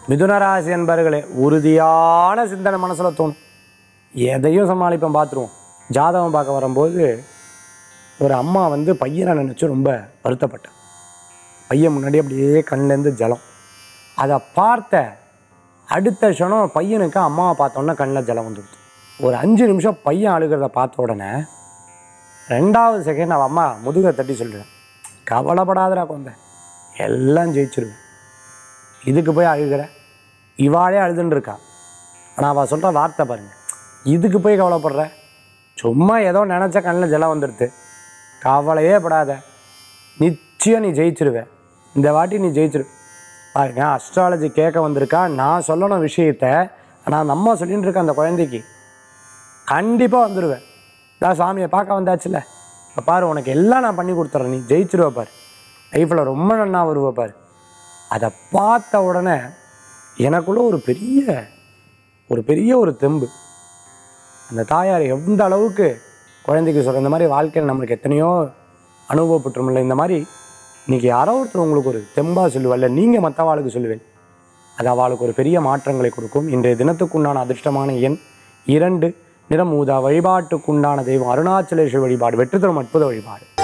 மிதுனராசி என்பர்களே உறுதியான சிந்தனை மனசில் தோணும் எதையும் சமாளிப்பேன் பார்த்துருவோம் ஜாதகம் பார்க்க வரும்போது ஒரு அம்மா வந்து பையனை நினச்சி ரொம்ப வருத்தப்பட்டேன் பையன் முன்னாடி அப்படியே கண்லேருந்து ஜலம் அதை பார்த்த அடுத்த க்ஷணம் பையனுக்கு அம்மாவை பார்த்தோன்னே கண்ணில் ஜலம் வந்துடுது ஒரு அஞ்சு நிமிஷம் பையன் அழுகிறத பார்த்த உடனே ரெண்டாவது செகண்ட் அவன் அம்மா முதுகை தட்டி சொல்கிறேன் கவலைப்படாதடா குழந்தை எல்லாம் ஜெயிச்சிருவேன் இதுக்கு போய் அழுகிற இவாளே அழுதுன்னு இருக்கா ஆனால் அவள் சொல்கிற வார்த்தை பாருங்க இதுக்கு போய் கவலைப்படுற சும்மா ஏதோ நினச்ச கண்ணில் ஜலம் வந்துடுது கவலையே படாத நிச்சயம் நீ ஜெயிச்சிருவ இந்த வாட்டி நீ ஜெயிச்சிரு பாருங்க அஸ்ட்ராலஜி கேட்க வந்திருக்கா நான் சொல்லணும் விஷயத்த ஆனால் நம்ம சொல்லிட்டு இருக்க அந்த குழந்தைக்கு கண்டிப்பாக வந்துடுவேன் தான் சாமியை பார்க்க வந்தாச்சுல்ல இப்போ பாரு உனக்கு எல்லாம் நான் பண்ணி கொடுத்துட்றேன் நீ ஜெயிச்சிருவ பாரு லைஃப்பில் ரொம்ப நன்னா வருவ பாரு அதை பார்த்த உடனே எனக்குள்ள ஒரு பெரிய ஒரு பெரிய ஒரு தெம்பு அந்த தாயார் எந்த அளவுக்கு குழந்தைக்கு சொல்கிற இந்த மாதிரி வாழ்க்கையில் நம்மளுக்கு எத்தனையோ அனுபவப்பட்டுருமில்ல இந்த மாதிரி இன்னைக்கு யாரோ ஒருத்தர் உங்களுக்கு ஒரு தெம்பாக சொல்லுவல்ல நீங்கள் மற்றவாளுக்கு சொல்லுவேன் அது அவளுக்கு ஒரு பெரிய மாற்றங்களை கொடுக்கும் இன்றைய தினத்துக்குண்டான அதிர்ஷ்டமான எண் இரண்டு நிறம் ஊதா வழிபாட்டுக்குண்டான தெய்வம் அருணாச்சலேஸ்வர் வழிபாடு வெற்றி தரும் அற்புத வழிபாடு